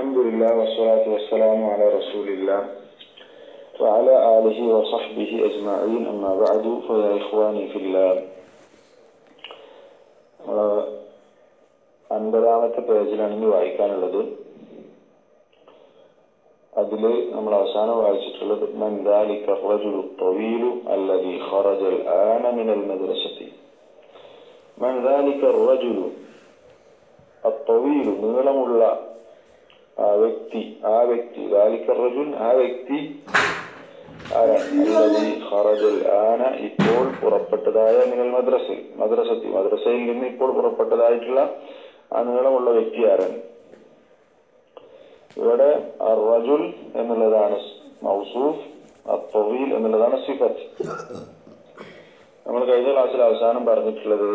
الحمد لله والصلاة والسلام على رسول الله وعلى آله وصحبه أجمعين أما بعد فيا إخواني في الله അൻപതാമത്തെ പേജിലാണ് ഇനി വായിക്കാനുള്ളത് അതിൽ നമ്മൾ അവസാനം വായിച്ചിട്ടുള്ളത് من ذلك الرجل الطويل الذي خرج الآن من المدرسة من ذلك الرجل الطويل നീളമുള്ള ആ വ്യക്തി ആ വ്യക്തി ذلك الرجل ആ വ്യക്തി الذي خرج الآن ഇപ്പോൾ പുറപ്പെട്ടതായ നിങ്ങൾ മദ്രസ മദ്രസത്തി മദ്രസയിൽ നിന്ന് ഇപ്പോൾ പുറപ്പെട്ടതായിട്ടുള്ള ആ നീളമുള്ള വ്യക്തി ആരാണ് ഇവിടെ റജുൽ എന്നുള്ളതാണ് മൗസൂഫ് അത്തവീൽ എന്നുള്ളതാണ് സിഫത്ത് നമ്മൾ കഴിഞ്ഞ ക്ലാസ്സിൽ അവസാനം പറഞ്ഞിട്ടുള്ളത്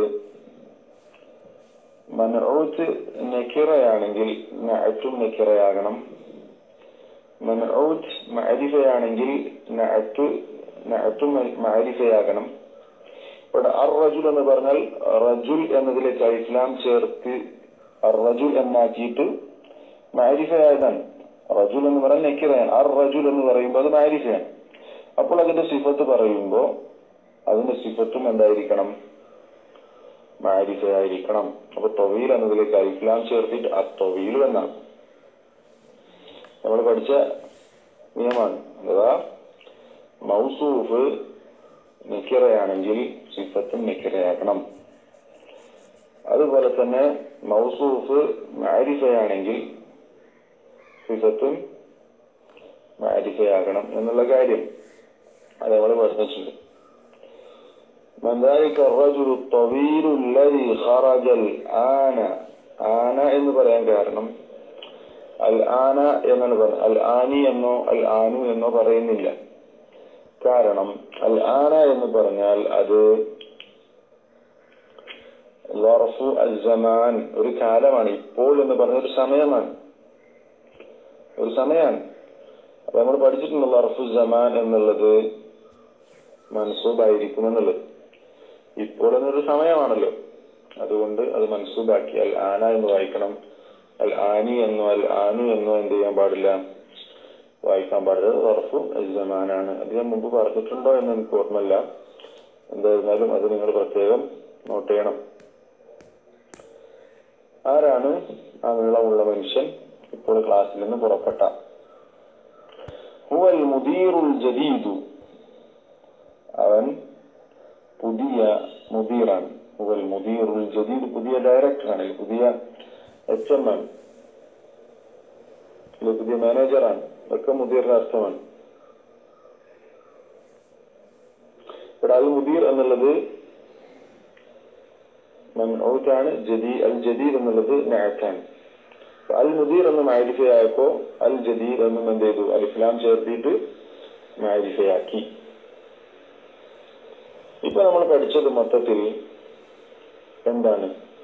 മനോത്ത് നെക്കിറയാണെങ്കിൽ നഅറ്റും നെക്കിറയാകണം മനോത്ത് മഅരിഫയാണെങ്കിൽ നഅറ്റു നഅറ്റും മഅരിഫയാകണം ഇവിടെ അർ റജുൽ എന്ന് പറഞ്ഞാൽ റജുൽ എന്നതിലേക്ക് ഇസ്ലാം ചേർത്ത് അർ റജുൽ എന്നാക്കിയിട്ട് മാരിഫയായതാണ് റജുൽ എന്ന് പറഞ്ഞാൽ നെക്കിറയാണ് അർ റജുൽ എന്ന് പറയുമ്പോൾ അത് മാരിഫയാണ് അപ്പോൾ അതിന്റെ സിഫത്ത് പറയുമ്പോൾ അതിന്റെ സിഫത്തും എന്തായിരിക്കണം മാരിഫയായിരിക്കണം അപ്പൊ തൊവീൽ എന്നതിലേക്ക് അരിഫ്ലാം ചേർത്തിട്ട് ആ തൊവീൽ എന്നാണ് നമ്മൾ പഠിച്ച നിയമമാണ് അഥവാ മൗസൂഫ് നെക്കിറയാണെങ്കിൽ സിഫത്തും നെക്കിറയാക്കണം അതുപോലെ തന്നെ മൗസൂഫ് മാരിഫയാണെങ്കിൽ സിഫത്തും മാരിഫയാകണം എന്നുള്ള കാര്യം അത് നമ്മൾ പഠിച്ചിട്ടുണ്ട് من ذلك الرجل الطويل الذي خرج الآن ആന എന്ന് പറയാൻ കാരണം അൽ ആന എന്നാണ് പറയുന്നത് അൽ ആനി എന്നോ അൽ ആനു എന്നോ പറയുന്നില്ല കാരണം അൽ ആന എന്ന് പറഞ്ഞാൽ അത് ലറഫു അൽ ജമാൻ ഒരു കാലമാണ് ഇപ്പോൾ എന്ന് പറഞ്ഞ ഒരു സമയമാണ് ഒരു സമയമാണ് അപ്പൊ നമ്മൾ പഠിച്ചിട്ടുണ്ട് ലറഫു ജമാൻ എന്നുള്ളത് മൻസൂബായിരിക്കും എന്നുള്ളത് ഇപ്പോൾ എന്നൊരു സമയമാണല്ലോ അതുകൊണ്ട് അത് മൻസൂബാക്കി അൽ ആന എന്ന് വായിക്കണം അൽ ആനി എന്നോ അൽ ആനു എന്നോ എന്ത് ചെയ്യാൻ പാടില്ല വായിക്കാൻ പാടില്ല ലറഫു അൽ ജമാനാണ് അത് ഞാൻ മുമ്പ് പറഞ്ഞിട്ടുണ്ടോ എന്ന് എനിക്ക് ഓർമ്മയില്ല എന്തായിരുന്നാലും അത് നിങ്ങൾ പ്രത്യേകം നോട്ട് ചെയ്യണം ആരാണ് ആ നീളമുള്ള മനുഷ്യൻ ഇപ്പോൾ ക്ലാസ്സിൽ നിന്ന് പുറപ്പെട്ട ഹുവൽ മുദീറുൽ ജദീദു അവൻ പുതിയ മുദീറാണ് ഹുവൽ മുദീറുൽ ജദീദ് പുതിയ ഡയറക്ടറാണ് പുതിയ എച്ച് എം ആണ് പുതിയ മാനേജറാണ് ഒക്കെ മുദീറിന്റെ അർത്ഥമാണ് ഇവിടെ അൽ മുദീർ എന്നുള്ളത് മൻഊത്താണ് ജദീ അൽ ജദീദ് എന്നുള്ളത് നാറ്റാണ് അൽ മുദീർ എന്ന് മാരിഫയായപ്പോ അൽ ജദീദ് എന്നും എന്ത് ചെയ്തു അൽ ഇസ്ലാം ചേർത്തിട്ട് മാരിഫയാക്കി ഇപ്പൊ നമ്മൾ പഠിച്ചത് മൊത്തത്തിൽ എന്താണ്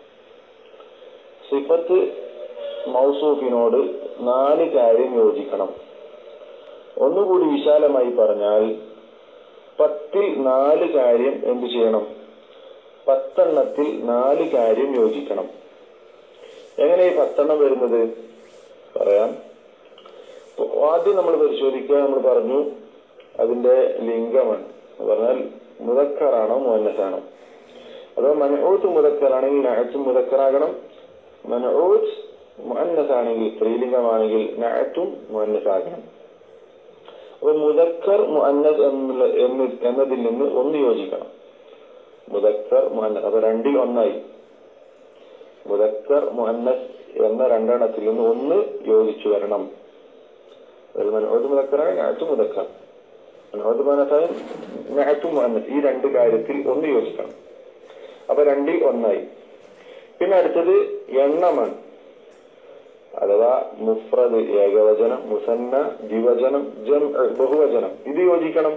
സിഫത്ത് മൗസൂഫിനോട് നാല് കാര്യം യോജിക്കണം ഒന്നുകൂടി വിശാലമായി പറഞ്ഞാൽ പത്തിൽ നാല് കാര്യം എന്ത് ചെയ്യണം പത്തെണ്ണത്തിൽ നാല് കാര്യം യോജിക്കണം എങ്ങനെ ഈ പത്തെണ്ണം വരുന്നത് പറയാം ആദ്യം നമ്മൾ പരിശോധിക്കുക നമ്മൾ പറഞ്ഞു അതിന്റെ ലിംഗമാണ് എന്ന് പറഞ്ഞാൽ മുതക്കറാണോ മുന്നസാണോ അതോ മനോത്ത് മുതക്കറാണെങ്കിൽ നഅത്തും മുതക്കറാകണം മനോത്ത് മുന്നസാണെങ്കിൽ സ്ത്രീലിംഗമാണെങ്കിൽ നഅത്തും മുന്നസാകണം അപ്പൊ മുതക്കർ മുഅന്നസ് എന്നുള്ള എന്നതിൽ നിന്ന് ഒന്ന് യോജിക്കണം മുതക്കർ മുഅന്നസ് അപ്പൊ രണ്ടിൽ ഒന്നായി മുതക്കർ മുഅന്നസ് എന്ന രണ്ടെണ്ണത്തിൽ നിന്ന് ഒന്ന് യോജിച്ചു വരണം മനോദ് മുതക്കറാണ് ഞാറ്റ് മുതക്കർ മനോദ് മുഅന്നസായും ഞാറ്റും മുഅന്നസ് ഈ രണ്ട് കാര്യത്തിൽ ഒന്ന് യോജിക്കണം അപ്പൊ രണ്ടിൽ ഒന്നായി പിന്നെ അടുത്തത് എണ്ണമാണ് അഥവാ മുഫ്രദ് ഏകവചനം മുസന്ന ദ്വിവചനം ജം ബഹുവചനം ഇത് യോജിക്കണം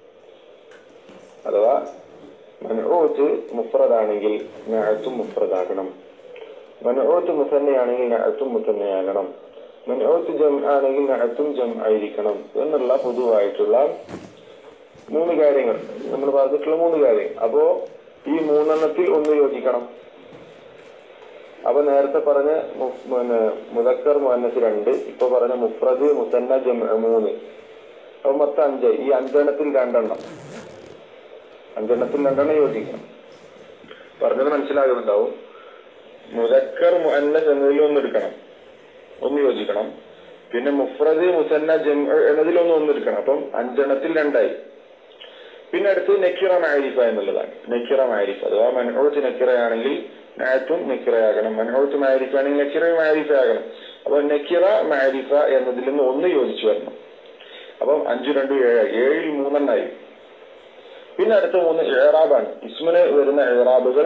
അഥവാ മനോത്ത് മുഫ്രദാണെങ്കിൽ ഞാറ്റും മുഫ്രദാകണം മനോത്ത് മുസന്നയാണെങ്കിൽ നഅത്തും മുസന്നയാകണം മനോത്ത് ജം ആണെങ്കിൽ നഅത്തും ജം ആയിരിക്കണം എന്നുള്ള പൊതുവായിട്ടുള്ള മൂന്ന് കാര്യങ്ങൾ നമ്മൾ പറഞ്ഞിട്ടുള്ള മൂന്ന് കാര്യങ്ങൾ അപ്പോ ഈ മൂന്നെണ്ണത്തിൽ ഒന്ന് യോജിക്കണം അപ്പൊ നേരത്തെ പറഞ്ഞ മു- പിന്നെ മുദക്കർ മുഹന്നസ് രണ്ട് ഇപ്പൊ പറഞ്ഞ മുഫ്രദ് മുസന്ന ജമ മൂന്ന് അപ്പൊ മൊത്തം അഞ്ച് ഈ അഞ്ചെണ്ണത്തിൽ രണ്ടെണ്ണം അഞ്ചെണ്ണത്തിൽ രണ്ടെണ്ണം യോജിക്കണം പറഞ്ഞത് മനസ്സിലാകുന്നുണ്ടാവും മുദക്കർ മുഹന്നസ് എന്നതിൽ ഒന്നെടുക്കണം ഒന്ന് യോജിക്കണം പിന്നെ മുഫ്രദ് മുസന്ന ജം എന്നതിൽ ഒന്ന് ഒന്നെടുക്കണം അപ്പം അഞ്ചെണ്ണത്തിൽ രണ്ടായി പിന്നെ അടുത്ത് നെക്കിറ മാരിഫ എന്നുള്ളതാണ് നെക്കിറ മാരിഫ അഥവാ മൻഹോത്ത് നെക്കിറയാണെങ്കിൽ നാറ്റും നെക്കിറയാകണം മൻഹോത്ത് മാരിഫ ആണെങ്കിൽ നെക്കിറ മാരിഫ ആകണം അപ്പൊ നെക്കിറ മാരിഫ എന്നതിൽ നിന്ന് ഒന്ന് യോജിച്ചു വരണം അപ്പം അഞ്ചു രണ്ടു ഏഴ് ഏഴിൽ മൂന്നെണ്ണായി പിന്നെ അടുത്ത മൂന്ന് ഏറാബാണ് ഇസ്മിന് വരുന്ന ഏറാബുകൾ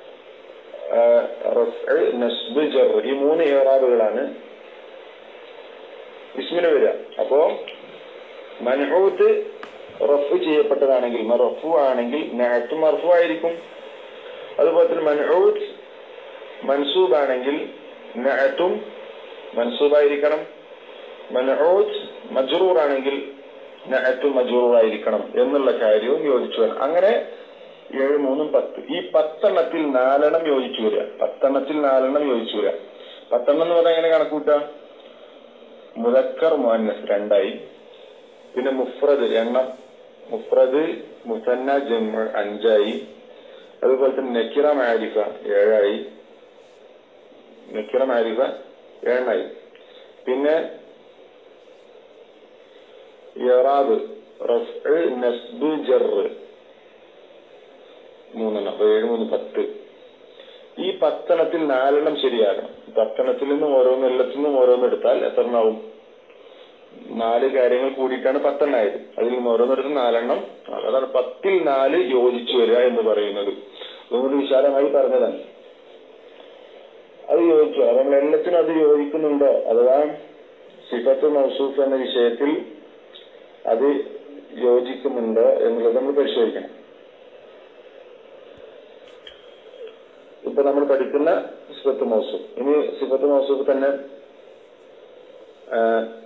നസ്ബ് ജർ ഈ മൂന്ന് ഏറാബുകളാണ് ഇസ്മിന് വരിക അപ്പോ മൻഹൂത്ത് റഫ് ചെയ്യപ്പെട്ടതാണെങ്കിൽ റഫു ആണെങ്കിൽ നഅത്ത് മർഫു ആയിരിക്കും അതുപോലെ തന്നെ മൻഹൂത്ത് മൻസൂബ് ആണെങ്കിൽ നഅത്തും മൻസൂബായിരിക്കണം മൻഹൂത്ത് മജ്റൂർ ആണെങ്കിൽ നഅത്തും മജ്റൂർ ആയിരിക്കണം എന്നുള്ള കാര്യവും യോജിച്ചു വരണം അങ്ങനെ ഏഴ് മൂന്നും പത്ത് ഈ പത്തെണ്ണത്തിൽ നാലെണ്ണം യോജിച്ചു വരിക പത്തെണ്ണത്തിൽ നാലെണ്ണം യോജിച്ചു വരിക പത്തെണ്ണം എന്ന് പറഞ്ഞാൽ എങ്ങനെ കണക്കൂട്ടാ മുദക്കർ മുഹന്നസ് രണ്ടായി പിന്നെ മുഫ്രദ് എണ്ണം മുഫ്രദ് മുസന്ന ജമ്മ അഞ്ചായി അതുപോലെ തന്നെ നക്കിറ മാരിഫ ഏഴായി നക്കിറ മാരിഫ ഏഴായി പിന്നെ ഇറാബ് റഫ് നസ്ബ് ജറ് മൂന്നെണ്ണം അപ്പൊ ഏഴ് മൂന്ന് പത്ത് ഈ പത്തെണ്ണത്തിൽ നാലെണ്ണം ശരിയാകണം പത്തെണ്ണത്തിൽ നിന്നും ഓരോന്ന് എല്ലാത്തിൽ നിന്നും ഓരോന്ന് എടുത്താൽ എത്ര എണ്ണാവും നാല് കാര്യങ്ങൾ കൂടിയിട്ടാണ് പത്തെണ്ണായത് അതിൽ നിന്ന് ഓരോന്നിടത്തും നാലെണ്ണം അതാണ് പത്തിൽ നാല് യോജിച്ചു വരിക എന്ന് പറയുന്നത് അതുകൊണ്ട് വിശാലമായി പറഞ്ഞതാണ് അത് യോജിച്ചു അത് നമ്മൾ എല്ലാത്തിനും അത് യോജിക്കുന്നുണ്ടോ അഥവാ സിഫത്ത് മൗസൂഫ് എന്ന വിഷയത്തിൽ അത് യോജിക്കുന്നുണ്ടോ എന്നുള്ളത് നമ്മൾ പരിശോധിക്കണം ഇപ്പൊ നമ്മൾ പഠിക്കുന്ന സിഫത്ത് മൗസൂഫ് ഇനി സിഫത്ത് മൗസൂഫ് തന്നെ ആ,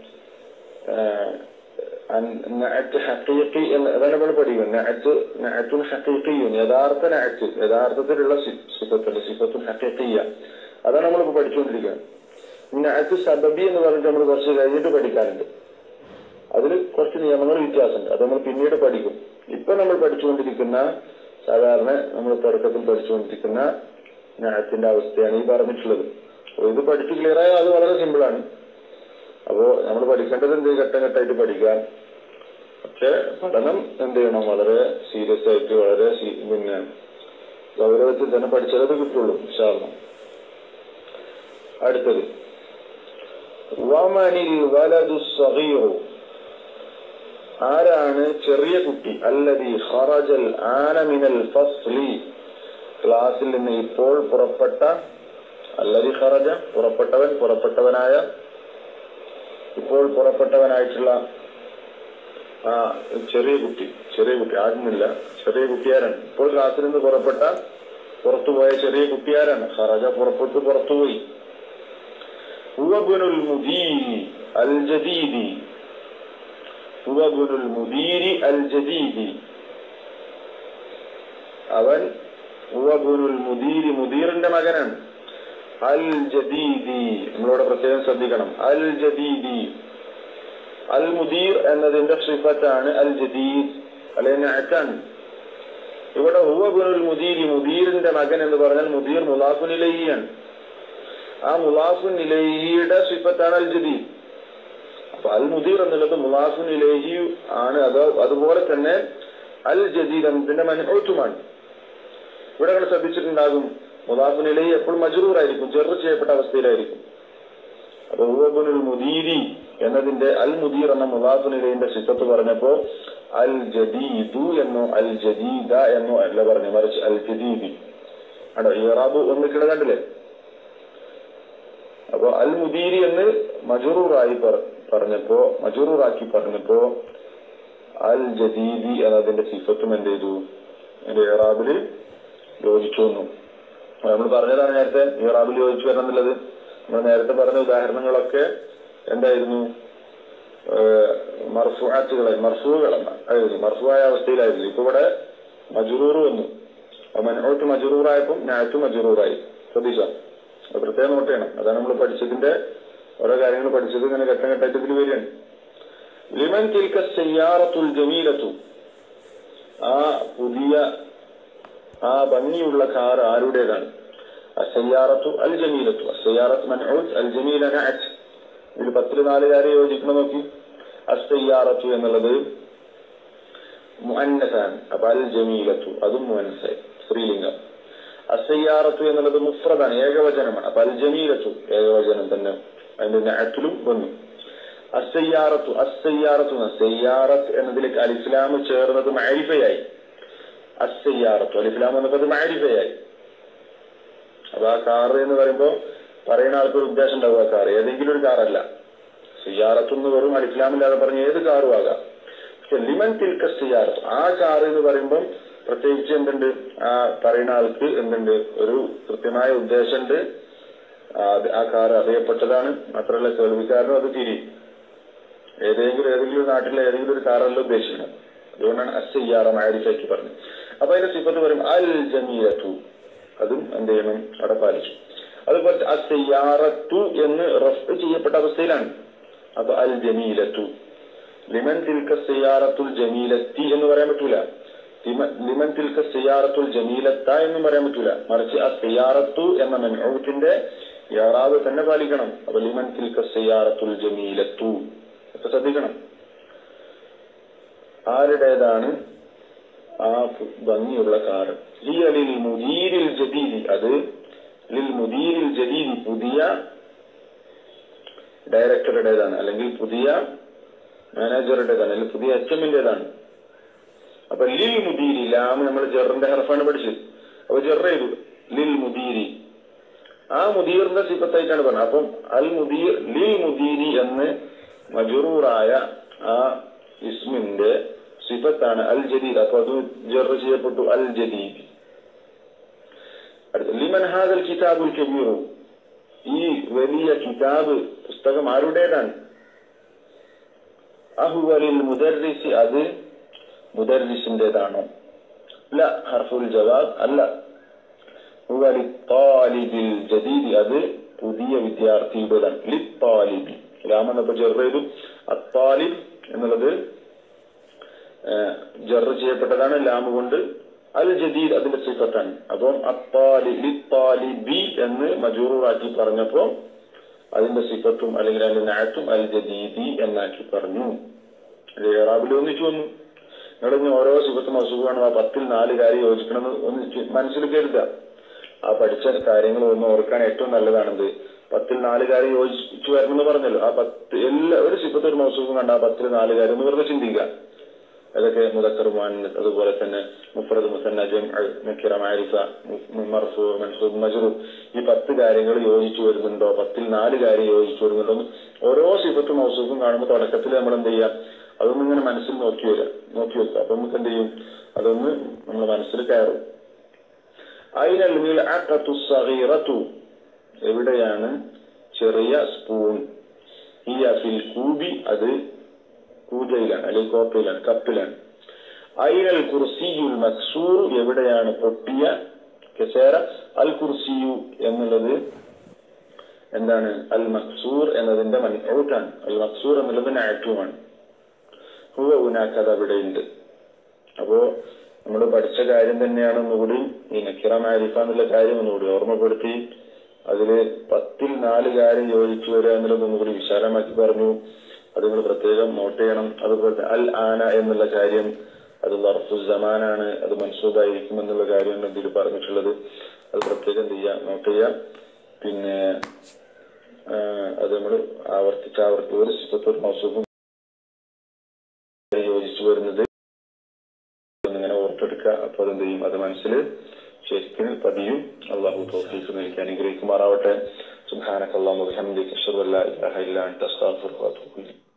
നഅത്ത് ഹഖീഖി എന്ന് അതാണ് നമ്മൾ പഠിക്കുന്നത് നഅത്ത് നഅത്തുൻ ഹഖീഖിയുൻ യഥാർത്ഥ നഅത്ത് യഥാർത്ഥത്തിലുള്ള സി- സിഫത്തുണ്ട് സിഫത്തുൻ ഹഖീഖിയ അതാണ് നമ്മളിപ്പോ പഠിച്ചുകൊണ്ടിരിക്കുന്നത് നഅത്ത് സബബി എന്ന് പറഞ്ഞിട്ട് നമ്മൾ കുറച്ച് കഴിഞ്ഞിട്ട് പഠിക്കാനുണ്ട് അതിൽ കുറച്ച് നിയമങ്ങൾ വ്യത്യാസമുണ്ട് അത് നമ്മൾ പിന്നീട് പഠിക്കും ഇപ്പൊ നമ്മൾ പഠിച്ചുകൊണ്ടിരിക്കുന്ന സാധാരണ നമ്മൾ തുടക്കത്തിൽ പഠിച്ചുകൊണ്ടിരിക്കുന്ന നഅത്തിന്റെ അവസ്ഥയാണ് ഈ പറഞ്ഞിട്ടുള്ളത് അപ്പൊ ഇത് പഠിച്ച് ക്ലിയർ ആയാൽ അത് വളരെ സിമ്പിളാണ് അപ്പോ നമ്മൾ പഠിക്കേണ്ടത് എന്ത് ഘട്ടം ഘട്ടമായിട്ട് പഠിക്കാം പക്ഷെ പഠനം എന്ത് ചെയ്യണം വളരെ സീരിയസ് ആയിട്ട് വളരെ സീ- പിന്നെ ഗൗരവത്തിൽ തന്നെ പഠിച്ചാലത് കിട്ടുള്ളൂ വിശാലം അടുത്തത് വമനിൽ വലതു സഗീറു ആരാണ് ചെറിയ കുട്ടി അല്ലതി ഖറജൽ ആനമിനൽ ഫസ്ലി ക്ലാസ്സിൽ നിന്ന് ഇപ്പോൾ പുറപ്പെട്ട അല്ലതി ഖറജ പുറപ്പെട്ടവൻ പുറപ്പെട്ടവനായ ഇപ്പോൾ പുറപ്പെട്ടവനായിട്ടുള്ള ആ ചെറിയ കുട്ടി ചെറിയ കുട്ടി ആദ്യമില്ല ചെറിയ കുട്ടിയാരാണ് ഇപ്പോൾ ക്ലാസ്സിൽ നിന്ന് പുറപ്പെട്ട പുറത്തുപോയ ചെറിയ കുട്ടിയാരാണ് ഖറജ പുറപ്പെട്ട് പുറത്തുപോയി ഹുവബുനുൽ മുദീരി അൽ ജദീദി ഹുവബുനുൽ മുദീരി അൽ ജദീദി അവൻ ഹുവബുനുൽ മുദീരി മുദീറിന്റെ മകനാണ് അൽ ജദീദി നമ്മളോട് പ്രത്യേകം ശ്രദ്ധിക്കണം അൽ ജദീദി അൽ മുദീർ എന്നതിന്റെ സിഫത്താണ് അൽ ജദീദ് അല്ലെങ്കിൽ അറ്റാണ് ഇവിടെ ഹുവബുനുൽ മുദീരി മുദീറിന്റെ മകൻ എന്ന് പറഞ്ഞാൽ മുദീർ മുലാഫുനിലഹിയാണ് ആ മുലാഫുൻ ഇലഹിയുടെ സിഫത്താണ് അൽ ജദീദ് അപ്പൊ അൽ മുദീർ എന്നുള്ളത് മുലാഫുൻ ഇലഹി ആണ് അത് അതുപോലെ തന്നെ അൽ ജദീദ് എന്നതിന്റെ മനോത്തുമാണ് ഇവിടെ നിങ്ങൾ ശ്രദ്ധിച്ചിട്ടുണ്ടാകും മുലാഫുൻ ഇലഹി എപ്പോഴും മജറൂർ ആയിരിക്കും ചെറു ചെയ്യപ്പെട്ട അവസ്ഥയിലായിരിക്കും അപ്പൊ ഉവബുനുൽ മുദീരി എന്നതിന്റെ അൽ മുദീർ എന്ന മുലാഫുൻ ഇലഹിന്റെ സിഫത്ത് പറഞ്ഞപ്പോ അൽ ജദീദു എന്നോ അൽ ജദീദ എന്നോ അല്ല പറഞ്ഞു മറിച്ച് അൽ ജദീദി ആണോ ഇറാബ് ഒന്നിക്കിട കണ്ടില്ലേ അപ്പൊ അൽ മുദീരി എന്ന് മജറൂറായി പറ- പറഞ്ഞപ്പോ മജറൂറാക്കി പറഞ്ഞപ്പോ അൽ ജദീദി എന്നതിന്റെ സിഫത്തും എന്ത് ചെയ്തു എന്റെ ഇറാബില് യോജിച്ചു വന്നു നമ്മൾ പറഞ്ഞതാണ് നേരത്തെ ഇറാബിൽ യോജിച്ചു വരണം എന്നുള്ളത് നമ്മൾ നേരത്തെ പറഞ്ഞ ഉദാഹരണങ്ങളൊക്കെ എന്തായിരുന്നു മർഫുആറ്റുകളായി മർഫുകളായിരുന്നു മർഫുവായ അവസ്ഥയിലായിരുന്നു ഇപ്പൊ ഇവിടെ മജറൂർ വന്നു മനോട്ട് മജറൂറായപ്പം ഞാറ്റ് മജറൂറായി ശ്രദ്ധിച്ചോ അത് പ്രത്യേകം നോട്ട് ചെയ്യണം അതാണ് നമ്മൾ പഠിച്ചതിന്റെ ഓരോ കാര്യങ്ങൾ പഠിച്ചത് ഇങ്ങനെ ഘട്ടം ഘട്ടമായിട്ട് ഇതിൽ വരികയാണ് ലിമൻ തിൽക്ക സയ്യാറത്തുൽ ജമീലത്തു ആ പുതിയ ആ ഭംഗിയുള്ള കാർ ആരുടേതാണ് അസയ്യാറത്തു അൽ ജമീലത്തു അസയ്യാറത്ത് മൻഊത്ത് അൽ ജമീല നഅത്ത് ഇതിൽ പത്തില് നാല് കാര്യം യോജിക്കണം നോക്കി അസയ്യാറത്തു എന്നുള്ളത് മുഅന്നസാണ് അപ്പൊ അൽ ജമീലത്തു അതും മുഅന്നസായി സ്ത്രീലിംഗം അസയ്യാറത്തു എന്നുള്ളത് മുഫ്രദാണ് ഏകവചനമാണ് അപ്പൊ അൽ ജമീലത്തു ഏകവചനം തന്നെ അതിന്റെ നഅത്തിലും വന്നു അസയ്യാറത്തു അസയ്യാറത്തു സയ്യാറത്ത് എന്നതിലേക്ക് അലിസ്ലാം ചേർന്നത് മാരിഫയായി അസയ്യാറത്തു അലിസ്ലാം എന്നപ്പോൾ അത് മാരിഫയായി അപ്പൊ ആ കാറ് എന്ന് പറയുമ്പോ പറയുന്ന ആൾക്കൊരു ഉദ്ദേശം ഉണ്ടാവും ആ കാർ ഏതെങ്കിലും ഒരു കാറല്ല സിയാറത്ത് എന്ന് വെറും അലിസ്ലാമില്ലാതെ പറഞ്ഞ ഏത് കാറും ആകാം പക്ഷെ ലിമൻ തിൽക്ക സിയാറത്ത് ആ കാർ എന്ന് പറയുമ്പം പ്രത്യേകിച്ച് എന്തുണ്ട് ആ പറയുന്ന ആൾക്ക് എന്തുണ്ട് ഒരു കൃത്യമായ ഉദ്ദേശമുണ്ട് ആ കാർ അറിയപ്പെട്ടതാണ് മാത്രമല്ല കേൾവിക്കാരനും അത് തിരിയും ഏതെങ്കിലും ഏതെങ്കിലും നാട്ടിലെ ഏതെങ്കിലും ഒരു കാറല്ല ഉദ്ദേശിക്കുന്നത് അതുകൊണ്ടാണ് അസയ്യാറ മാരിഫാക്കി പറഞ്ഞത് അപ്പൊ അതിന്റെ സിഫത്ത് പറയും അൽ ജമീലത്തു അതും എന്ത് ചെയ്യണം അവിടെ പാലിച്ചു അതുപോലെ അസയ്യാറത്തു എന്ന് റഫ് ചെയ്യപ്പെട്ട അവസ്ഥയിലാണ് അപ്പൊ അൽ ജമീലത്തു ലിമൻ തിൽക്ക സയ്യാറത്തുൽ ജമീലത്തി എന്ന് പറയാൻ പറ്റൂല ലിമൻ തിൽക്ക സയ്യാറത്തുൽ ജമീലത്ത എന്നും പറയാൻ പറ്റൂല മറിച്ച് ആ സയ്യാറത്തു എന്ന മെൻഹൂത്തിന്റെ യാറാവ് തന്നെ പാലിക്കണം അപ്പൊ ലിമൻ തിൽക്ക സയ്യാറത്തുൽ ജമീലത്തു അപ്പൊ ശ്രദ്ധിക്കണം ആരുടേതാണ് ആ ഭംഗിയുള്ള കാറ് ഹിയ ലിൽ മുദീരിൽ ജദീദി അത് ലിൽ മുദീരിൽ ജദീദി പുതിയ ഡയറക്ടറുടേതാണ് അല്ലെങ്കിൽ പുതിയ മാനേജറുടേതാണ് അല്ലെങ്കിൽ പുതിയ എച്ച് എമ്മിന്റേതാണ് അപ്പൊ ലിൽ മുദീരി ലാം നമ്മൾ ജെറിന്റെ ഹർഫാണ് പഠിച്ചത് അപ്പൊ ജെർ ചെയ്തു ലിൽ മുദീരി ആ മുദീറിന്റെ സിഫത്തായിട്ടാണ് പറഞ്ഞത് അപ്പം അൽ മുദീർ ലിൽ മുദീരി എന്ന് മജറൂറായ ആ ഇസ്മിന്റെ സിഫത്താണ് അൽ ജദീദ് അപ്പൊ അത് ജെർ ചെയ്യപ്പെട്ടു അൽ ജദീദ് ലിമൻ ഹാദൽ കിതാബുൽ കബീറു ഈ വലിയ കിതാബ് പുസ്തകം ആരുടേതാണ് അഹുവലിൽ മുദർരിസി അത് മുദർരിസിന്റേതാണോ അല്ല ഹർഫുൽ ജവാബ് അല്ല ഹുവലി താലിബിൽ ജദീദ് അത് പുതിയ വിദ്യാർത്ഥിയുടേതാണ് ലി താലിബി രാമെന്നപ്പോ ജെർ ചെയ്തു അത്താലിബ് എന്നുള്ളത് ജർ ചെയ്യപ്പെട്ടതാണ് ലാമ് കൊണ്ട് അൽ ജദീദ് അതിന്റെ സിഫത്താണ് അപ്പം അത്താലിബി എന്ന് മജൂറാക്കി പറഞ്ഞപ്പോ അതിന്റെ സിഫത്തും അല്ലെങ്കിൽ അതിന്റെ നാറ്റും അൽ ജദീദി എന്നാക്കി പറഞ്ഞു ഇറാബിൽ ഒന്നിച്ചു വന്നു ഇവിടെ ഓരോ സിഫത്തും അസുഖമാണ് ആ പത്തിൽ നാല് കാര്യം യോജിക്കണമെന്ന് ഒന്ന് മനസ്സിൽ കരുതുക ആ പഠിച്ച കാര്യങ്ങൾ ഒന്ന് ഓർക്കാൻ ഏറ്റവും നല്ലതാണെന്ത് പത്തിൽ നാല് കാര്യം യോജിച്ചു വരണമെന്ന് പറഞ്ഞല്ലോ ആ പത്ത് എല്ലാ ഒരു സിഫത്ത് ഒരു മൗസൂഖും കണ്ട ആ പത്തിൽ നാല് കാര്യം ഒന്ന് വെറുതെ ചിന്തിക്കുക അതൊക്കെ മുദക്കർ മുഅന്നസ് അതുപോലെ തന്നെ മുഫ്രദ് മുസന്ന ജംഅ് നക്കിറ മാരിഫ മർഫു മൻസൂബ് മജ്റൂർ ഈ പത്ത് കാര്യങ്ങൾ യോജിച്ചു വരുന്നുണ്ടോ പത്തിൽ നാല് കാര്യം യോജിച്ചു വരുന്നുണ്ടോ ഓരോ സിഫത്തും മൗസൂഫും കാണുമ്പോൾ തുടക്കത്തിൽ നമ്മൾ എന്ത് ചെയ്യാം അതൊന്നും ഇങ്ങനെ മനസ്സിൽ നോക്കി വരിക നോക്കി വെക്കുക അപ്പൊ നമുക്ക് എന്ത് ചെയ്യും അതൊന്ന് നമ്മുടെ മനസ്സിൽ കയറും അയിനൽ മിൽഅഖത്തു സഗീറത്തു എവിടെയാണ് ചെറിയ സ്പൂൺ ഹിയ ഫിൽ കൂബി അത് കൂജയിലാണ് അല്ലെങ്കിൽ കോപ്പയിലാണ് കപ്പിലാണ് അയിനൽ കുർസിയുൽ മക്സൂർ എവിടെയാണ് പൊട്ടിയ കസേര അൽ കുർസിയു എന്നുള്ളത് എന്താണ് അൽ മക്സൂർ എന്നതിന്റെ മൻഔട്ടാണ് അൽ മക്സൂർ എന്നുള്ളത് നാറ്റുമാണ് ഹുവ ഉനാക്കത് അവിടെയുണ്ട് അപ്പോ നമ്മൾ പഠിച്ച കാര്യം തന്നെയാണ് ഒന്നുകൂടി ഈ നക്കിറ മാരിഫ എന്നുള്ള കാര്യം ഒന്നുകൂടി ഓർമ്മപ്പെടുത്തി അതില് പത്തിൽ നാല് കാര്യം യോജിച്ചു വരിക എന്നുള്ളത് ഒന്നുകൂടി വിശാലമാക്കി പറഞ്ഞു അത് നിങ്ങൾ പ്രത്യേകം നോട്ട് ചെയ്യണം അതുപോലെ അൽ ആന എന്നുള്ള കാര്യം അത് ലർഫു ജമാനാണ് അത് മൻസൂബായിരിക്കും എന്നുള്ള കാര്യമാണ് ഇതിൽ പറഞ്ഞിട്ടുള്ളത് അത് പ്രത്യേകം എന്ത് ചെയ്യാം നോട്ട് ചെയ്യാം പിന്നെ അത് നമ്മൾ ആവർത്തിച്ച് ആവർത്തി ഒരു സിഫത്തൊരു മൗസൂഫും യോജിച്ചു വരുന്നത് ഇങ്ങനെ ഓർത്തെടുക്കുക അപ്പൊ അതെന്ത് ചെയ്യും അത് മനസ്സിൽ ശരിക്കും പതിയും അള്ളാഹു തോഫീക്ക് എനിക്ക് അനുഗ്രഹിക്കുമാറാവട്ടെ സുബാനക്കല്ലാഹു ബിഹംദിക അഷ്ഹദു അല്ലാ ഇലാഹ ഇല്ലാ അൻത അസ്തഗ്ഫിറുക വഅതൂബു ഇലൈക്